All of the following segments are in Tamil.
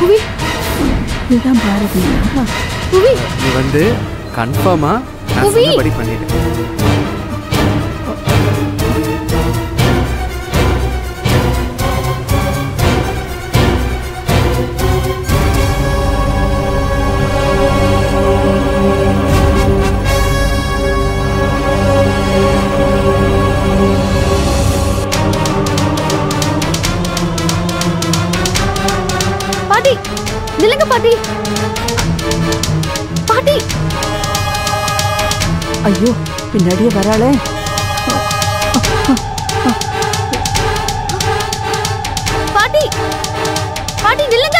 புவி இதுதான் பாரதியா புவி நீ வந்து கன்ஃபார்மா நான் புவி. சொன்னபடி பண்ணிடு பாட்டி நில்லுங்க பாட்டி பாட்டி ஐயோ பின்னாடியே வராளே பாட்டி பாட்டி நில்லுங்க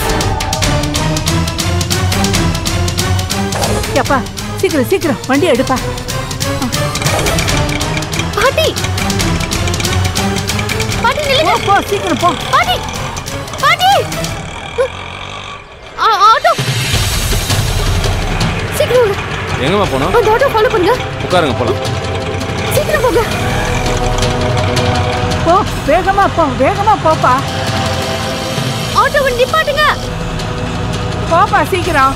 அப்பா சீக்கிரம் சீக்கிரம் வண்டி எடுப்பா பாட்டி பாட்டி நில்லுங்க போ சீக்கிரம் போ பாட்டி பாட்டி ஆ, ஆட்டோ சீக்கிரம் வாங்க. எங்கம்மா போனோம் அந்த ஆட்டோ ஃபாலோ பண்ணுங்க உட்காருங்க போலாம் சீக்கிரம் போங்க போ வேகமா போ வேகமா போப்பா ஆட்டோவை நிப்பாட்டுங்க போப்பா சீக்கிரம்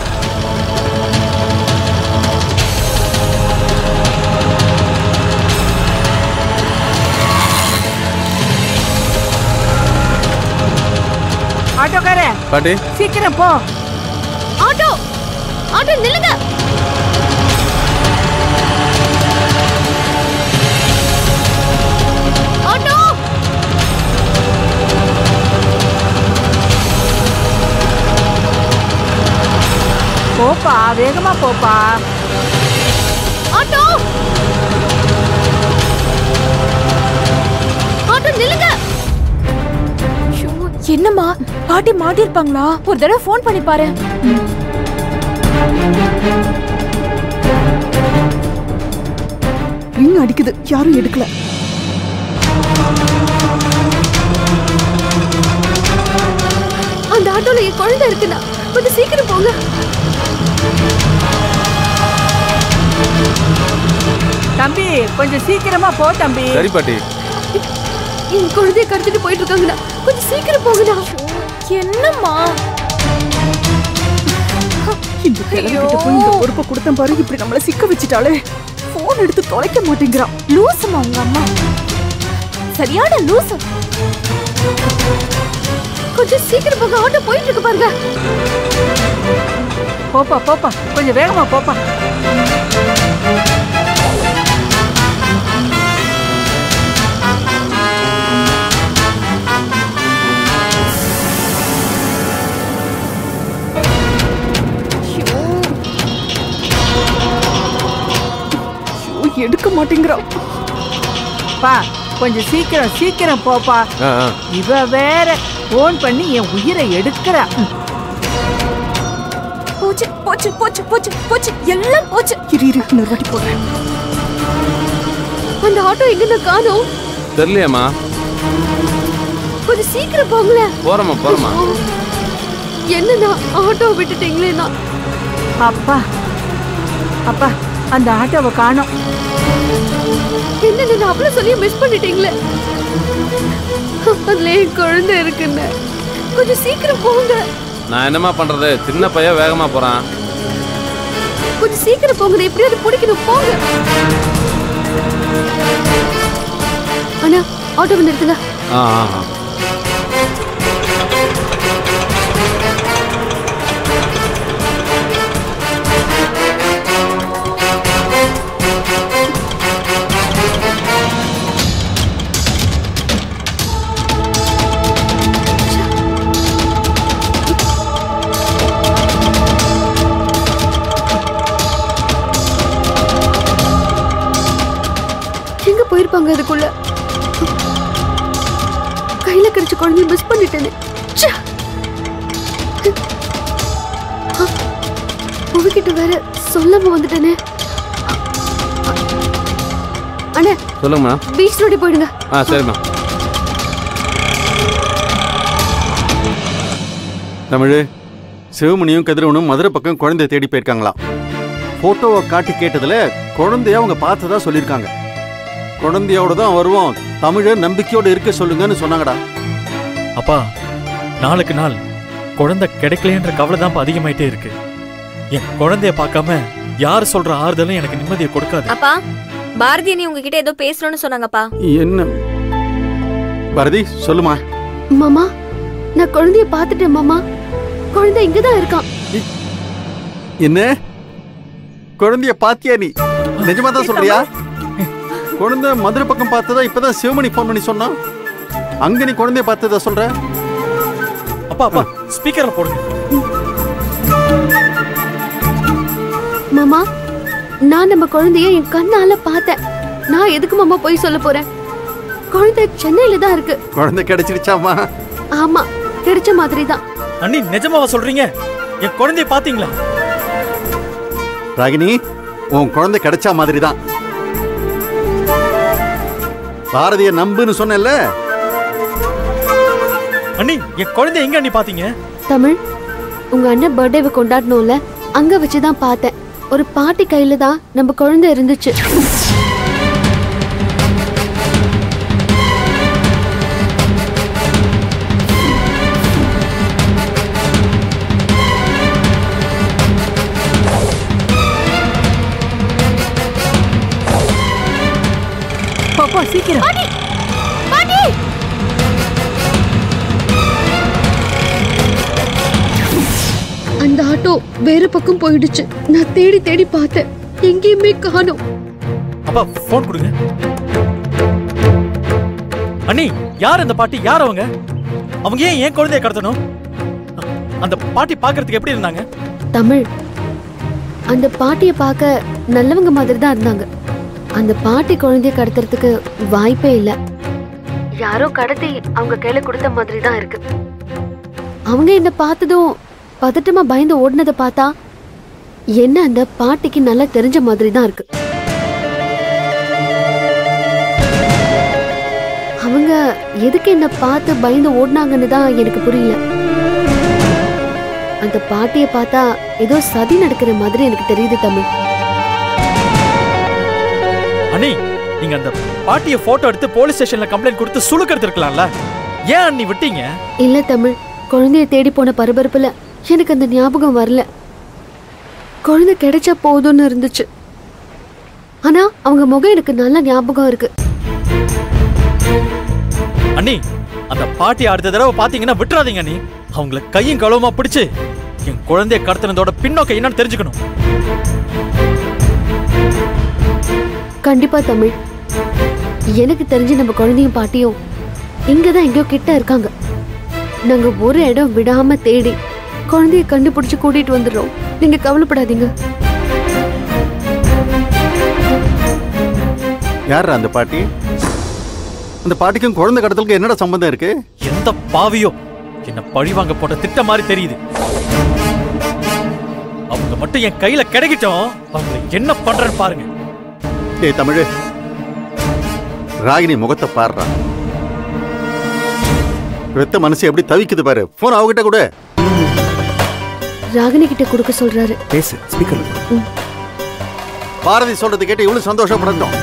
ஆட்டோக்காரே பாட்டி சீக்கிரம் போ ஆட்டோ ஆட்டோ நில்லுங்க ஆட்டோ போப்பா வேகமா போப்பா ஆட்டோ ஆட்டோ நில்லுங்க ஐயோ, என்னம்மா பாட்டி மாட்டிருப்பாங்களா ஒரு தடவை ஃபோன் பண்ணி பாரு ரிங் அடிக்குது யாரும் எடுக்கல அந்த ஆட்டோல என் குழந்தை இருக்குண்ணா கொஞ்சம் சீக்கிரம் போங்க தம்பி கொஞ்சம் சீக்கிரமா போ தம்பி சரி பாட்டி என் குழந்தைய கடத்திட்டு போயிட்டு இருக்காங்கண்ணா கொஞ்சம் சீக்கிரம் போங்கண்ணா என்னம்மா இந்த கிழவிகிட்ட போய் இந்த பொறுப்பை கொடுத்தேன் பாரு இப்படி நம்மள சிக்க வச்சுட்டாலே போன் எடுத்து தொலைக்க மாட்டேங்கிறான் லூசுமா உங்க அம்மா சரியான லூசு கொஞ்சம் சீக்கிரம் போங்க ஆட்டோ போயிட்டு இருக்கு பாருங்க போப்பா போப்பா கொஞ்சம் வேகமா போப்பா ஐயோ, எடுக்க மாட்டேங்கிறான் பா கொஞ்சம் சீக்கிரம் சீக்கிரம் போப்பா ஆ ஆ இவ வேற போன் பண்ணி என் உயிரை எடுக்கிறா போச்சு போச்சு போச்சு போச்சு போச்சு எல்லாம் போச்சு இரு இரு இன்னொரு வாட்டி போடுறேன் அந்த ஆட்டோ எங்க காணோம் தெரியலையாம்மா கொஞ்சம் சீக்கிரம் போங்களேன் போறோமா போறோமா என்னண்ணா ஆட்டோ விட்டுட்டீங்களேண்ணா அப்பா அப்பா அந்த ஆட்டோவை காணோம் என்னண்ணா நான் அவ்வளவு சொல்லி மிஸ் பண்ணிட்டீங்களே அதுல என் குழந்தை இருக்குன்னு கொஞ்சம் சீக்கிரம் போங்க நான் என்னம்மா பண்றது சின்ன பையன் வேகமா போறான் கொஞ்சம் சீக்கிரம் போங்க எப்படியாவது பிடிக்கணும் போங்க அண்ணா ஆட்டோ நிறுத்துங்க ஆ ஆ ஆ எங்க போயிருப்பாங்க அதுக்குள்ள கையில கிடைச்ச குழந்தைய மிஸ் பண்ணிட்டேனே ச்சே. அ, உங்ககிட்ட வேற சொல்லாம வந்துட்டேனே அண்ணே சொல்லுங்கம்மா பீச் ரோடி போயிடுங்க ஆ சரிம்மா தமிழ் சிவமணியும் கதிரவனும் மதுரை பக்கம் குழந்தைய தேடி போயிருக்காங்களாம் போட்டோவை காட்டி கேட்டதுல குழந்தைய அவங்க பார்த்ததா சொல்லியிருக்காங்க குழந்தையோட தான் வருவோம் தமிழ நம்பிக்கையோட இருக்க சொல்லுங்கன்னு சொன்னாங்கடா அப்பா நாளுக்கு நாள் குழந்தை கிடைக்கலன்ற கவலை தான் அதிகமாயிட்டே இருக்கு என் குழந்தைய பார்க்காம யார் சொல்ற ஆறுதலும் எனக்கு நிம்மதியை கொடுக்காது அப்பா பாரதி நீ உங்ககிட்ட ஏதோ பேசணும்னு சொன்னாங்கப்பா என்ன பாரதி சொல்லுமா மாமா நான் குழந்தைய பார்த்துட்டேன் மாமா குழந்தை இங்கதான் இருக்கான் என்ன குழந்தைய பாத்தியா நீ நிஜமா தான் சொல்றியா குழந்தை மதுரை பக்கம் பார்த்ததா இப்பதான் சிவமணி ஃபோன் பண்ணி சொன்னான் அங்க நீ குழந்தைய பார்த்ததா சொல்ற அப்பா அப்பா ஸ்பீக்கர்ல போடுங்க மாமா நான் நம்ம குழந்தைய என் கண்ணால பார்த்தேன் நான் எதுக்கு மாமா போய் சொல்ல போறேன் குழந்தை சென்னையில தான் இருக்கு குழந்தை கிடைச்சிருச்சாமா ஆமா கிடைச்ச மாதிரி தான் அண்ணி நிஜமாவா சொல்றீங்க என் குழந்தைய பாத்தீங்களா ராகினி உன் குழந்தை கிடைச்சா மாதிரி தான் பாரதிய நம்புன்னு சொன்னேன்ல அண்ணி என் குழந்தைய எங்க அண்ணி பாத்தீங்க தமிழ் உங்க அண்ணன் பர்த்டேவை கொண்டாடணும்ல அங்க வச்சுதான் பார்த்தேன் ஒரு பாட்டி கையில தான் நம்ம குழந்தை இருந்துச்சு பாப்பா சீக்கிரம் அந்த ஆட்டோ வேற பக்கம் போயிடுச்சு நான் தேடி தேடி பார்த்தேன் எங்கேயுமே காணோம் அப்பா போன் கொடுங்க அண்ணி யார் அந்த பாட்டி யார் அவங்க அவங்க ஏன் என் குழந்தைய கடத்தணும் அ- அந்த பாட்டி பார்க்கிறதுக்கு எப்படி இருந்தாங்க தமிழ் அந்த பாட்டிய பார்க்க நல்லவங்க மாதிரி தான் இருந்தாங்க அந்த பாட்டி குழந்தைய கடத்துறதுக்கு வாய்ப்பே இல்ல யாரோ கடத்தி அவங்க கையில கொடுத்த மாதிரி தான் இருக்கு அவங்க என்ன பார்த்ததும் பதட்டமா பயந்து ஓடினதை பார்த்தா என்ன அந்த பாட்டிக்கு நல்லா தெரிஞ்ச மாதிரி தான் இருக்கு அவங்க எதுக்கு என்ன பார்த்து பயந்து ஓடினாங்கன்னு தான் எனக்கு புரியல அந்த பாட்டிய பார்த்தா ஏதோ சதி நடக்கிற மாதிரி எனக்கு தெரியுது தமிழ் அண்ணி நீங்க அந்த பாட்டிய போட்டோ எடுத்து போலீஸ் ஸ்டேஷன்ல கம்ப்ளைண்ட் கொடுத்து சுழுக்கிறது இருக்கலாம்ல ஏன் அண்ணி விட்டீங்க இல்ல தமிழ் குழந்தைய தேடி போன பரபரப்புல எனக்கு அந்த ஞாபகம் வரல குழந்தை கிடைச்சா போதும்னு இருந்துச்சு ஆனா அவங்க முகம் எனக்கு நல்ல ஞாபகம் இருக்கு அண்ணி அந்த பாட்டி அடுத்த தடவை பாத்தீங்கன்னா விட்டுறாதீங்க அண்ணி அவங்கள கையும் களவுமா பிடிச்சு என் குழந்தைய கடத்தினதோட பின்னோக்கம் என்னன்னு தெரிஞ்சுக்கணும் கண்டிப்பா தமிழ் எனக்கு தெரிஞ்சு நம்ம குழந்தையும் பாட்டியும் இங்கதான் எங்கேயோ கிட்ட இருக்காங்க நாங்க ஒரு இடம் விடாம தேடி குழந்தைய கண்டுபிடிச்சு கூட்டிட்டு வந்துடுறோம் நீங்க கவலைப்படாதீங்க யார் அந்த பாட்டி அந்த பாட்டிக்கும் குழந்தை கடத்தலுக்கு என்னடா சம்பந்தம் இருக்கு எந்த பாவியோ என்ன பழிவாங்க போட்ட திட்டம் மாதிரி தெரியுது அவங்க மட்டும் என் கையில கிடைக்கட்டும் அவங்களை என்ன பண்றேன்னு பாருங்க டேய் தமிழ் ராகினி முகத்தை பாடுறா வெத்த மனசு எப்படி தவிக்குது பாரு போன் அவகிட்ட கூட ராகினி கிட்ட கொடுக்க சொல்றாரு பேசு ஸ்பீக்கர் பாரதி சொல்றது கேட்டு இவ்வளவு சந்தோஷப்படணும்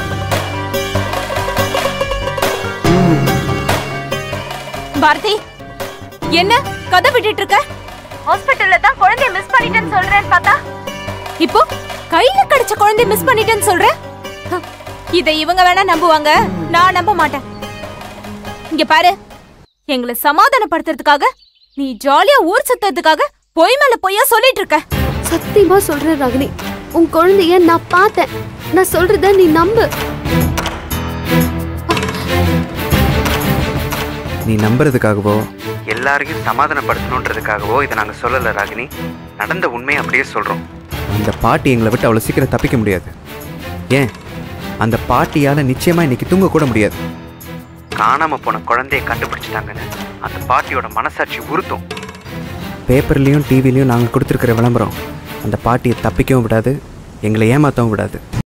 பாரதி என்ன கதை விட்டுட்டு இருக்க ஹாஸ்பிடல்ல தான் குழந்தைய மிஸ் பண்ணிட்டேன்னு சொல்றேன்னு பார்த்தா இப்போ கையில கிடைச்ச குழந்தைய மிஸ் பண்ணிட்டேன்னு சொல்ற ஹ, இதை இவங்க வேணா நம்புவாங்க நான் நம்ப மாட்டேன் இங்க பாரு எங்களை சமாதானப்படுத்துறதுக்காக நீ ஜாலியா ஊர் சுத்தறதுக்காக பொய் மேல பொய்யா சொல்லிட்டு இருக்க சத்தியமா சொல்றேன் ராகினி உன் குழந்தைய நான் பார்த்தேன் நான் சொல்றத நீ நம்பு நீ நம்புறதுக்காகவோ எல்லாரையும் சமாதானப்படுத்தணுன்றதுக்காகவோ இதை நாங்கள் சொல்லலை ராகினி நடந்த உண்மையை அப்படியே சொல்கிறோம் அந்த பாட்டி எங்களை விட்டு அவ்வளோ சீக்கிரம் தப்பிக்க முடியாது ஏன் அந்த பாட்டியால் நிச்சயமாக இன்னைக்கு தூங்க கூட முடியாது காணாமல் போன குழந்தைய கண்டுபிடிச்சிட்டாங்கன்னு அந்த பாட்டியோட மனசாட்சி உறுத்தும் பேப்பர்லேயும் டிவிலையும் நாங்கள் கொடுத்துருக்கிற விளம்பரம் அந்த பாட்டியை தப்பிக்கவும் விடாது எங்களை ஏமாற்றவும் விடாது